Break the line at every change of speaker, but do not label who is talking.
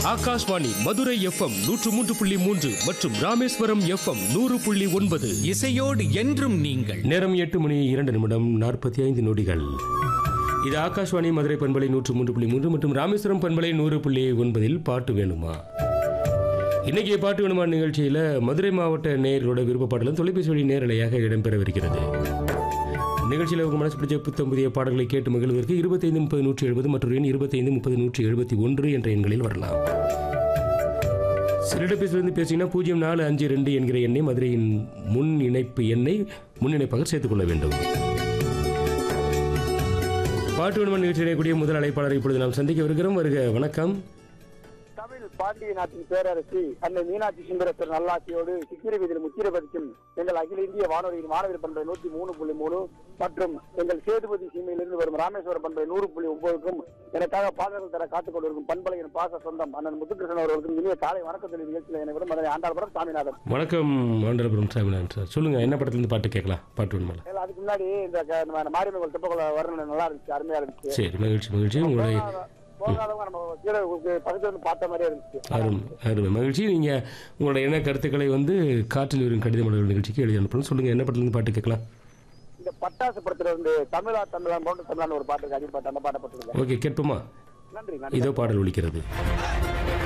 Akashvani Madurai FM நூற்று மூன்று புள்ளி மூன்று மற்றும் ராமேஸ்வரம் எஃப்எம் நூறு புள்ளி ஒன்பது
இசையோடு என்றும் நீங்கள்
நேரம் எட்டு மணி இரண்டு நிமிடம் நாற்பத்தி ஐந்து நொடிகள் இது ஆகாஷ்வாணி மதுரை பண்பலை நூற்று மூன்று புள்ளி மூன்று மற்றும் ராமேஸ்வரம் பண்பலை நூறு புள்ளி ஒன்பதில் பாட்டு வேணுமா இன்னைக்கு பாட்டு வேணுமா நிகழ்ச்சியில் மதுரை மாவட்ட நேயர்களோட விருப்ப பாடலும் தொலைபேசி வழி நேரலையாக இடம்பெறவிருக்கிறது நிகழ்ச்சியில் உங்கள் மனசு பிடிச்ச புத்தம் புதிய பாடல்களை கேட்டு மகிழ்வதற்கு இருபத்தைந்து முப்பது நூற்றி எழுபது மற்றும் எண் இருபத்தைந்து முப்பது நூற்றி எழுபத்தி ஒன்று என்ற எண்களில் வரலாம் சிலிடப்பேசிலிருந்து பேசிங்கன்னா பூஜ்ஜியம் நாலு அஞ்சு ரெண்டு என்கிற எண்ணை மதுரையின் முன் இணைப்பு எண்ணை முன் இணைப்பாக சேர்த்துக்கொள்ள வேண்டும் பாட்டு வேணுமன் நிகழ்ச்சியிலே கூடிய முதல் அழைப்பாளரை இப்பொழுது நாம் சந்திக்கவிருக்கிறோம் வருக வணக்கம்
தமிழ் பாண்டிய நாட்டின் பேரரசி அன்னை மீனாட்சி சுந்தரேஸ்வரர் நல்லாட்சியோடு சித்திரை வீதியில் முத்திரை பதிக்கும் எங்கள் அகில இந்திய வானொலியின் மாணவர் பண்பை நூத்தி மூணு புள்ளி மூணு மற்றும் எங்கள் சேதுபதி சீமையிலிருந்து வரும் ராமேஸ்வரம் பண்பை நூறு புள்ளி ஒன்பதுக்கும் எனக்காக பாடல்கள் தர காத்துக் கொண்டிருக்கும் பண்பலையின் பாச சொந்தம் அண்ணன் முத்துகிருஷ்ணன் அவர்களுக்கும் இனிய காலை வணக்கத்தில் நிகழ்ச்சியில் என்னை விட மதுரை ஆண்டாள்புரம் சாமிநாதன்
வணக்கம் ஆண்டலபுரம் சாமிநாதன் சார் சொல்லுங்க என்ன படத்துலேருந்து பாட்டு கேட்கலாம் பாட்டு வேணுமா
ஏன்னா, அதுக்கு முன்னாடி இந்த க- நம்ம மாரியம்மன் தெப்பக்குள்ள வரணும் நல்லா இருந்துச்சு அருமையா இருந்துச்சு
சரி மகிழ்ச்சி மகிழ்ச்சி உங்களுடைய
போகாதவங்க நம்ம கீழே பக்கத்துல இருந்து பார்த்த மாதிரியே இருந்துச்சு
அருமை அருமை மகிழ்ச்சி நீங்கள் உங்களோட என்ன கருத்துக்களை வந்து காற்றில் வரும் கடித மலர்கள் நிகழ்ச்சிக்கு எழுதி அனுப்பணும் சொல்லுங்கள் என்ன படத்துலேருந்து பாட்டு கேட்கலாம்
இந்த பட்டாசு படத்துல இருந்து தமிழா தமிழா போன்ற தமிழான்னு ஒரு பாட்டு இருக்கு அடி பாட்டு அந்த பாட்டை போட்டுருக்கேன்
ஓகே கேட்போமா
நன்றி நன்றி
இதோ பாடல் ஒலிக்கிறது